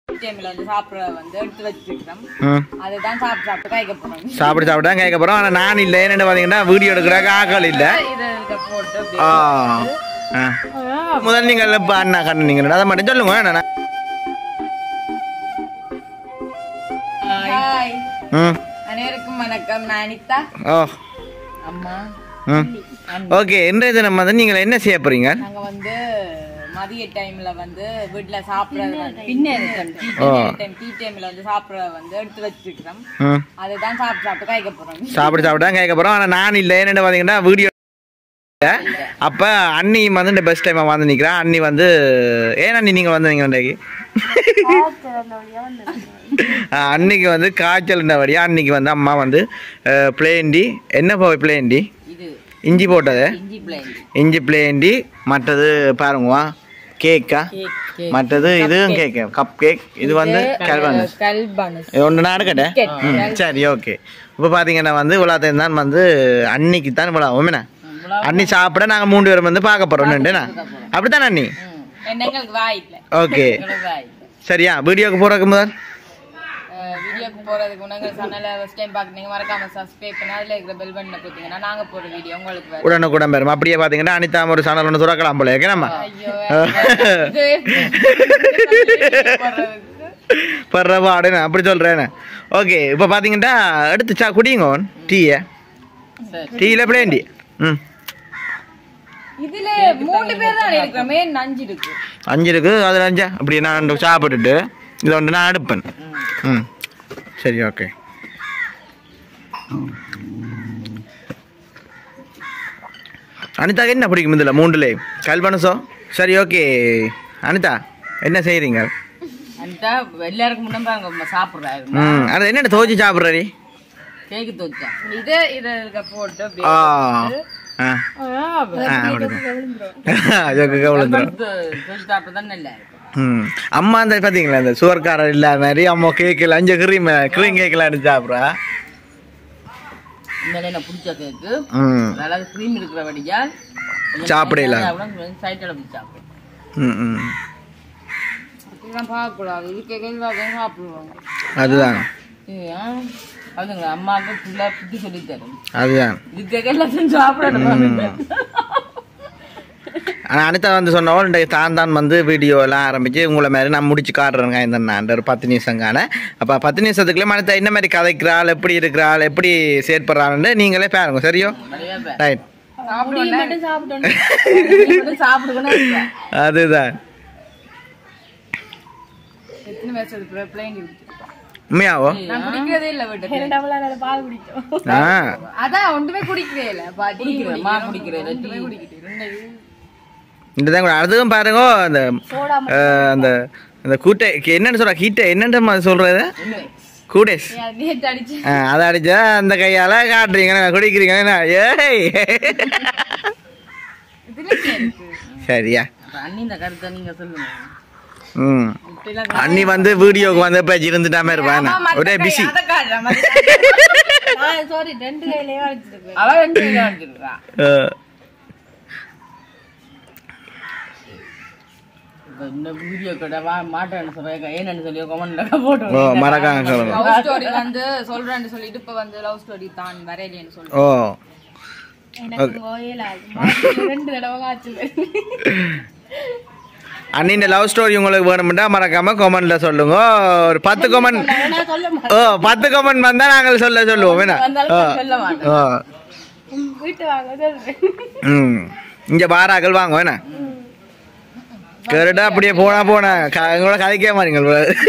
டைம்ல வந்து சாப்பிட வந்து எடுத்து வச்சிருக்கோம் ம் அதுதான் சாப்பிட்டு சாப்பிட்டு காய்க்க போறோம் சாப்பிட்டு சாப்பிட்டு தான் கேட்க போகிறோம் ஆனால் நான் இல்லை என்னென்னு பார்த்தீங்கன்னா வீடியோ எடுக்கிறாக்க ஆக்கள் இல்லை இதை இதை போட்டு அப்படியே ஆ ஆ முதல் நீங்கள் இப்போ அண்ணா கண்ணு நீங்கள் அதை மட்டும் சொல்லுங்க என்னண்ணா ஹாய் ம் அனைவருக்கும் வணக்கம் நான் அனிதா ஓ அம்மா ம் ஓகே இன்றைய தினம் வந்து நீங்கள் என்ன செய்ய போகிறீங்க நாங்க வந்து மதிய டைம்ல வந்து வீட்ல சாப்பிடுறது வந்து பின்னர் டைம் டீ டைம்ல வந்து சாப்பிடுறது வந்து எடுத்து வச்சிருக்கோம் ம் அதுதான் சாப்பிட்டு சாப்பிட்டு காய்க்க போறோம் சாப்பிட்டு சாப்பிட்டு தான் கேட்க போகிறோம் ஆனால் நான் இல்லை என்னென்னு பார்த்தீங்கன்னா வீடியோ அப்போ அண்ணி வந்து இந்த பெஸ்ட் டைமாக வந்து நிற்கிறேன் அண்ணி வந்து ஏன் அண்ணி நீங்கள் வந்து நீங்கள் இன்றைக்கு ஆ, அன்னைக்கு வந்து காய்ச்சல்ன்றபடியா அன்னைக்கு வந்து அம்மா வந்து பிளேண்டி என்ன போய் பிளேண்டி இது இஞ்சி போட்டது இஞ்சி பிளைண்ட் இஞ்சி பிளேண்டி மற்றது பாருங்கம்மா கேக்கா கேக் மற்றது இதுவும் கேக்கு கப் கேக் இது வந்து கல்வானஸ் கல்பானஸ் இது ஒன்று நான் எடுக்கட்டேன் ம் சரி ஓகே இப்போ பார்த்தீங்கன்னா வந்து இவ்வளோத்தையும் தான் வந்து அன்னைக்கு தான் இவ்வளோ உண்மைண்ணா அன்னி சாப்பிட நாங்கள் மூணு பேரும் வந்து பார்க்க போகிறோம் ரெண்டுண்ணா அப்படித்தானே அண்ணி எங்களுக்கு வாய்ப்பில்ல ஓகே எங்களுக்கு வாய்ப்பில்ல சரியா வீடியோக்கு போகிறதுக்கு முதல் வீடியோக்கு போறதுக்கு முன்னாங்க சேனலை ஃபர்ஸ்ட் டைம் பார்க்குறீங்க மறக்காம சப்ஸ்கிரைப் பண்ணி அதில் இருக்கிற பெல் பட்டனை கொடுத்தீங்கன்னா நாங்க போற வீடியோ உங்களுக்கு வரும் உடனுக்குடன் பெறும் அப்படியே பார்த்தீங்கன்னா அனிதா ஒரு சேனல் ஒன்று துறக்கலாம் போல ஓகே நம்ம ஐயோ இது போடுறதுக்கு பர்றவா அப்படின்னு அப்படி சொல்கிறேன்னு ஓகே இப்போ பார்த்தீங்கன்னா எடுத்து சா குடிங்க டீயை சரி டீயில் பிளேண்டி ம் இதுல மூணு பேர் தான் இருக்கிறோமே அஞ்சு இருக்கு அஞ்சு இருக்கு அதில் அஞ்சா அப்படி நான் ரெண்டு சாப்பிட்டுட்டு இதை ஒன்று நான் எடுப்பேன் ம் சரி ஓகே அனிதாக்கு என்ன பிடிக்கும் இதில் மூண்டுலே கல்பனசோ சரி ஓகே அனிதா என்ன செய்கிறீங்க அந்த எல்லாருக்கும் முன்ன பாருங்க சாப்பிடுறாரு ம் அது என்னென்ன துவச்சி சாப்பிட்றீ கேக்கு தோச்சா இது இதை இருக்க போட்டு அப்படியே ஆ ஆ ஆ அப்படி அதுக்கு கவலைந்துடும் தோச்சு சாப்பிட்டு தான் நல்லா இருக்கும் ம் அம்மா அந்த பார்த்தீங்களா அந்த சுவர்காரர் இல்லாத மாதிரி அம்மா கேக்கில் அஞ்சு கிரீம் கிரீம் கேக்கில் சாப்பிட்றா இந்த என்ன பிடிச்ச கேக்கு ம் நல்லா க்ரீம் இருக்கிற வடியால் சாப்பிடல. சைட்டில் போய் சாப்பிடும் ம் ம் அப்படிலாம் பார்க்கக்கூடாது இது கேட்க சாப்பிடுவாங்க அதுதான் அதுங்க அம்மாவுக்கு ஃபுல்லாக புத்தி சொல்லி தரும் அதுதான் இது கேட்க எல்லாத்தையும் சாப்பிடணும் ஆனால் அனிதா வந்து சொன்னோம் இன்றைக்கு தான் தான் வந்து வீடியோ எல்லாம் ஆரம்பித்து உங்களை மாதிரி நான் முடிச்சு காட்டுறேங்க இந்த நான் ஒரு பத்து நிமிஷங்கான அப்போ பத்து நிமிஷத்துக்குள்ளே அனிதா என்ன மாதிரி கதைக்கிறாள் எப்படி இருக்கிறாள் எப்படி செயற்படுறாள்னு நீங்களே பாருங்க சரியோ ரைட் சாப்பிடுவேன் சாப்பிடுவேன் சாப்பிடுவேன் அதுதான் எத்தனை வருஷத்துக்கு பிள்ளைங்க உண்மையாவோ நான் குடிக்கிறதே இல்ல வீட்டு ஆ அதான் ஒன்றுமே குடிக்கிறே இல்ல குடிக்கிறேன் மா குடிக்கிறேன் ஒன்றுமே குடிக்கிறேன் இந்த தான் கூட அதுவும் பாருங்க அந்த அஹ், அந்த அந்த கூட்டை என்னன்னு சொல்ற ஹீட்டை என்னன்ற சொல்றது கூடேஸ் நேற்று அடிச்சு ஆ, அதை அடிச்சா அந்த கையால காட்டுறீங்க நான் குடிக்கிறீங்க என்ன? ஏய் இதுல இருக்கு சரியா அண்ணி இந்த கருத்தை நீங்க சொல்லுங்க ம் அண்ணி வந்து வீடியோக்கு வந்து பேச்சு இருந்துட்டாம இருப்பான் ஒரே பிஸி சாரி ரெண்டு கையிலேயே அடிச்சிருக்கு அவ ரெண்டு கையில அடிச்சிருக்கா இந்த வீடியோ கூட வா மாட்டேன்னு சொல்றேன் ஏன்னு சொல்லி கமெண்ட்ல போட்டு ஓ மறக்காம சொல்லுங்க லவ் ஸ்டோரி வந்து சொல்றேன்னு சொல்லிட்டு இப்ப வந்து லவ் ஸ்டோரி தான் வரையலேன்னு சொல்றேன் ஓ ரெண்டு தடவை காய்ச்சல் அண்ணின் லவ் ஸ்டோரி உங்களுக்கு வேணும்னா மறக்காம கமெண்ட்ல சொல்லுங்க ஒரு பத்து கமெண்ட் ஓ பத்து கமெண்ட் வந்தா நாங்கள் சொல்ல சொல்லுவோம் என்ன ஓ சொல்ல மாட்டேன் ஓ வீட்டு வாங்க ம் இங்க பாராக்கள் வாங்க என்ன கேட்டுட்டா அப்படியே போனா போனா க- எங்களோட கதைக்கே மாறீங்க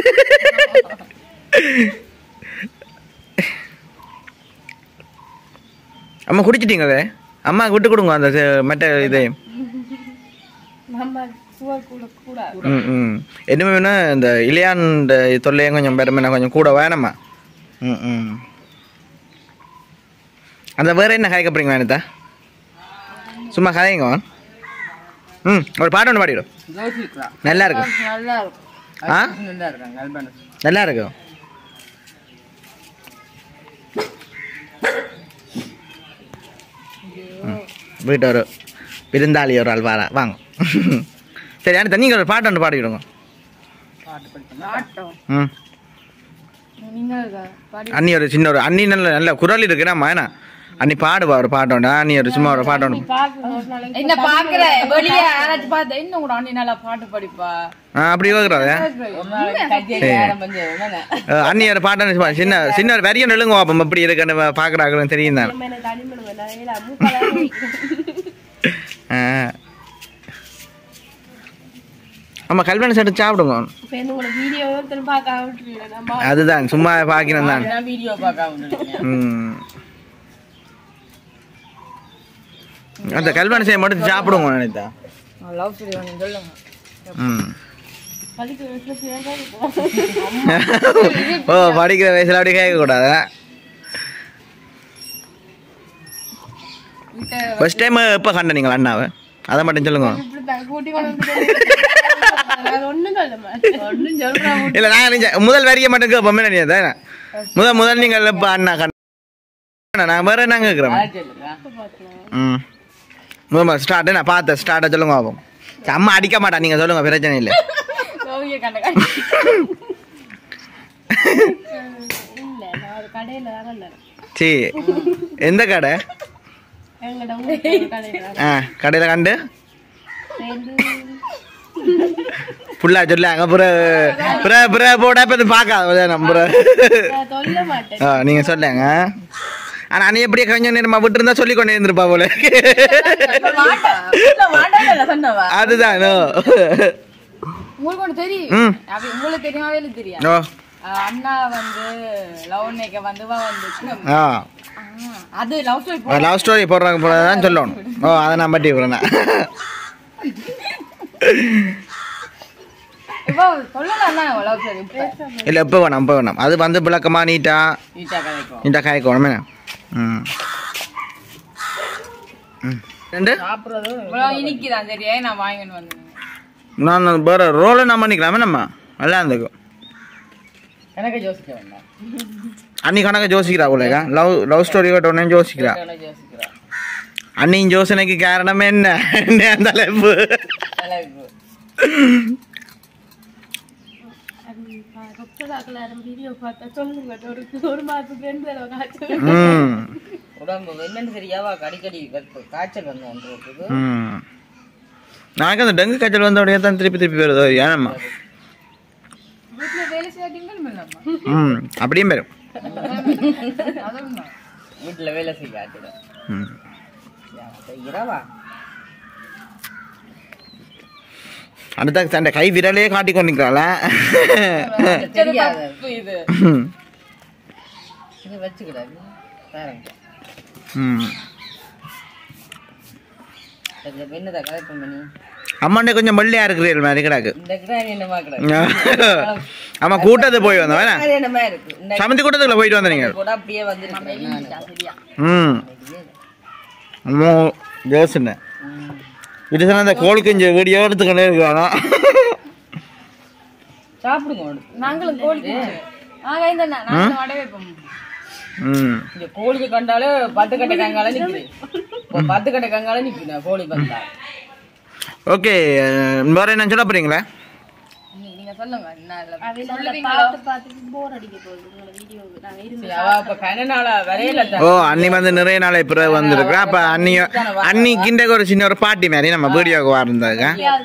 அம்மா குடிச்சிட்டீங்களே அம்மா விட்டு கொடுங்க அந்த செ- மற்ற இது நம்ம சுவர் கூட கூடாது ம் ம் என்னமே வேணும் இந்த இளையான் இந்த தொல்லையும் கொஞ்சம் பெருமை கொஞ்சம் கூட வேணாமா ம் ம் அந்த வேற என்ன கதைக்க போறீங்க வேணத்தா சும்மா கதைங்க வான். ம் ஒரு பாட்டு ஒன்று பாடிடும் யோசிக்கிறா நல்லா இருக்கு நல்லா இருக்கும் ஆ நல்லா இருக்காங்க அல்பானஸ் நல்லா இருக்கும் ம். வீட்டு ஒரு விருந்தாளி ஒரு ஆள் வாரா வாங்க சரி அடுத்த நீங்கள் ஒரு பாட்டு ஒன்று பாடிவிடுங்க பாட்டு படிக்கணும் ஆட்டம் ம் நீங்க பாடி அண்ணி ஒரு சின்ன ஒரு அண்ணி நல்ல நல்ல குரல் இருக்குடாமா என்ன அண்ணி பாடுவா ஒரு பாட்டோண்டா அண்ணி ஒரு சும்மா ஒரு பாட்டோண்டு என்ன பாக்குற வெளிய யாராச்சும் பார்த்தா இன்னும் கூட அண்ணி நல்லா பாட்டு படிப்பா ஆ அப்படி கேட்குறாங்க ஒரு நாளைக்கு கச்சேரி ஆரம்பிச்சு என்னங்க? அண்ணி ஒரு பாட்டோன்னு சும்மா சின்ன சின்ன ஒரு வரியும் நெல்லுங்க பாப்போம் எப்படி இருக்குன்னு பார்க்குறாங்கன்னு தெரியும் தானே ஆ ஆமாம் கல்யாணம் செட்டு சாப்பிடுங்க அதுதான் சும்மா பார்க்கணும் தான் நான் வீடியோ பார்க்காம விட்டுருக்கேன். ம் அந்த கல்யாணம் செய்ய மட்டும் சாப்பிடுங்க நினைத்தா லவ் ஸ்டோரி ஒன்று சொல்லுங்க ம் ஓ படிக்கிற வயசுல அப்படி கேட்கக்கூடாது ஃபர்ஸ்ட் டைம் எப்போ கண்ட நீங்கள் அண்ணாவை அதை மட்டும் சொல்லுங்க ஒன்றும் சொல்றேன் இல்லை நான் நினைச்சேன், முதல் வரியை மட்டும் கேட்போமே நினைச்சேன் முதல் முதல் நீங்கள் எப்போ அண்ணா கண்ட நான் வேற என்ன கேட்குறேன் சொல்லுங்க ம் முதல் ஸ்டார்ட் நான் பார்த்தேன் ஸ்டார்ட்டை சொல்லுங்க பாப்போம் சரி, அம்மா அடிக்க மாட்டா நீங்கள் சொல்லுங்க பிரச்சனை இல்லை ஓவிய கண்ட சரி எந்த கடை ஆ கடையில் கண்டு புள்ளா சொல்லாங்க புற புற புற போட இப்போ பார்க்காத நம்புற ஆ நீங்கள் சொல்லுங்க ஆனால் அண்ணி எப்படியே கொஞ்சம் நேரமா விட்டு இருந்தா சொல்லி கொண்டு இருந்திருப்பா போல சொன்னவா அதுதான் ஓ. உங்களுக்கு ஒன்று தெரியும் ம் அப்படி உங்களுக்கு தெரியுமாவே இல்லை தெரியும் ஓ அஹ் அண்ணா வந்து லவ் நேக்க வந்து வா வந்து ஆ ஆ, அது லவ் ஸ்டோரி லவ் ஸ்டோரி போடுறாங்க போலதான் சொல்லணும் ஓ அதை நான் பட்டி விடுறேன் இப்போ சொல்லலாம் லவ் ஸ்டோரி இல்லை இப்போ வேணாம் இப்போ வேணாம் அது வந்து விளக்கமா நீட்டா நீட்டா கதைக்கும் நீட்டா காய்க்கணும் என்ன ம் ம் ரெண்டு சாப்பிட்றது இவ்வளோ இனிக்குதான் சரியா நான் வாங்கின்னு வந்தேன் நான் வேற ரோலை நான் பண்ணிக்கலாமே நம்ம நல்லா இருந்துக்கும் எனக்கு யோசிக்க வேண்டாம் அன்னி கணக்கு யோசிக்கிறா போலேக்கா லவ் லவ் ஸ்டோரி உடனே யோசிக்கிறா எனக்கு யோசிக்கிறேன் அன்னியின் யோசனைக்கு காரணம் என்ன அந்த தலைப்பு தலைப்பு ம் உடம்பு என்னன்னு தெரியாவா அடிக்கடி வெப்ப- காய்ச்சல் வந்து வந்துருக்கு ம் நாளைக்கு அந்த டெங்கு காய்ச்சல் வந்தோடனே தான் திருப்பி திருப்பி வருதோ ஏனம்மா வீட்டில் வேலை செய்யாதீங்களும் இல்லைம்மா ம் அப்படியும் வரும் அதுவும் வீட்டில் வேலை செய்ய காய்ச்சல் ம் இரவா அடுத்த தண்டை கை விரலே காட்டி கொண்டிருக்கிறாளா தெரியாது இது இது வச்சுக்கிடாது பாருங்க ம் கொஞ்சம் என்னதான் கலெக்ட் பண்ணி அம்மாண்டே கொஞ்சம் மல்லியா இருக்கிறீர்கள் மாதிரி கிடாக்கு இந்த கிராணி என்னமா கிடக்கு ஆமா கூட்டத்தை போய் வந்தோம் வேணா கிராணி என்னமா இருக்கு இந்த சமந்தி கூட்டத்துக்குள்ள போயிட்டு வந்த நீங்கள் கூட அப்படியே வந்துருக்கு சரியா ம் அம்மா யோசனை இது சொன்ன அந்த கோழி குஞ்சு வீடியோ எடுத்துக்கிட்டே இருக்கிறானா சாப்பிடுங்க நாங்களும் கோழிக்கு நாங்க இந்த நாங்களும் வடை வைப்போம் ம் இங்க கோழிக்கு கண்டாலே பத்து கட்டை கங்கால நிக்குது இப்போ பத்து கட்டை கங்கால நிக்குது கோழி வந்தா ஓகே வேற என்ன சொல்ல போறீங்களா நீங்க சொல்லுங்க என்ன சொல்லுவீங்களோ சரி, அவ இப்ப கனநாள வரையில ஓ அன்னி வந்து நிறைய நாளை பிறகு வந்திருக்கிறா அப்ப அன்னியோ அன்னிக்கிண்ட ஒரு சின்ன ஒரு பாட்டி மாதிரி நம்ம வீடியோக்கு வரந்தாங்க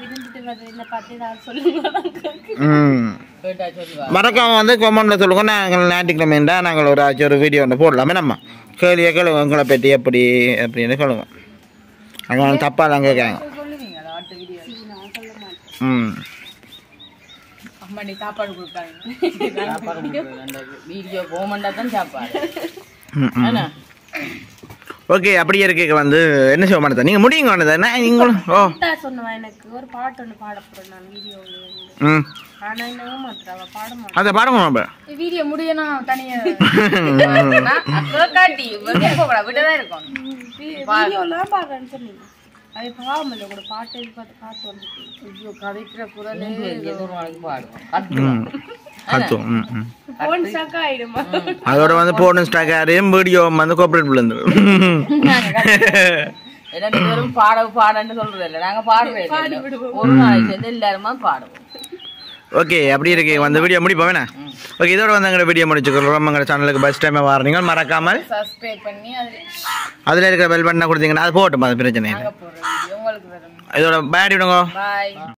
ம் கேட்டா சொல்லுவா மறக்காம வந்து கொமெண்ட்ல சொல்லுங்க நாங்கள் ஞாயிற்றுக்கிழமைண்டா நாங்கள் ஒரு ஆச்சு ஒரு வீடியோ ஒன்று போடலாமே நம்ம கேள்வியை கேளுங்க உங்களை பற்றி எப்படி அப்படின்னு சொல்லுங்க அங்கே தப்பாக தான் கேட்காங்க சொல்லுவீங்களா அடுத்த வீடியோ ம் அம்மா நீ சாப்பாடு கொடுத்தாங்க சாப்பாடு வீடியோ போக தான் சாப்பாடு ம், ம். என்ன ஓகே அப்படியே இருக்க வந்து என்ன செய்ய மாட்டேன் நீங்கள் முடியுங்க வேண்டது என்ன நீங்களும் ஓ சொன்னவா எனக்கு ஒரு பாட்டு ஒன்று பாட போறேன் நான் வீடியோவில் ம் ஆனா என்ன மாத்திராவா பாட மாட்டேன் அதை பாருங்க நம்ம வீடியோ முடியணும் தனியா அப்புறம் காட்டி வெளியே போகக்கூடாது விட்டு தான் இருக்கும் வீடியோலாம் பாடுறேன்னு சொன்னீங்க அது பாவம் இல்லை கூட பாட்டு இது பார்த்து பாட்டு வந்துட்டு ஐயோ கதைக்கிற குரல் ஒரு நாளைக்கு பாடுவோம் ம் கத்தும் ம் ம் ஃபோன் ஸ்டக் ஆயிடுமா அதோட வந்து போன் ஸ்டாக் ஆரையும் வீடியோ வந்து கோஆப்ரேட் விழுந்து ரெண்டு பேரும் பாட பாடன்னு சொல்றது இல்லை நாங்க பாடுறோம் ஒரு நாளைக்கு சேர்ந்து எல்லாருமா பாடுவோம் ஓகே அப்படி இருக்கு அந்த வீடியோ முடிப்போம் வேணா ஓகே இதோட வந்து எங்களோட வீடியோ முடிச்சுக்கிறோம் எங்கள் சேனலுக்கு பஸ் டைம் வாரீங்க மறக்காமல் சப்ஸ்கிரைப் பண்ணி அது அதில் இருக்கிற பெல் பட்டனை கொடுத்தீங்கன்னா அது போகட்டும் அது பிரச்சனை இல்லை நாங்க போடுற வீடியோ உங்களுக்கு வரும் இதோட பேட் விடுங்க பாய்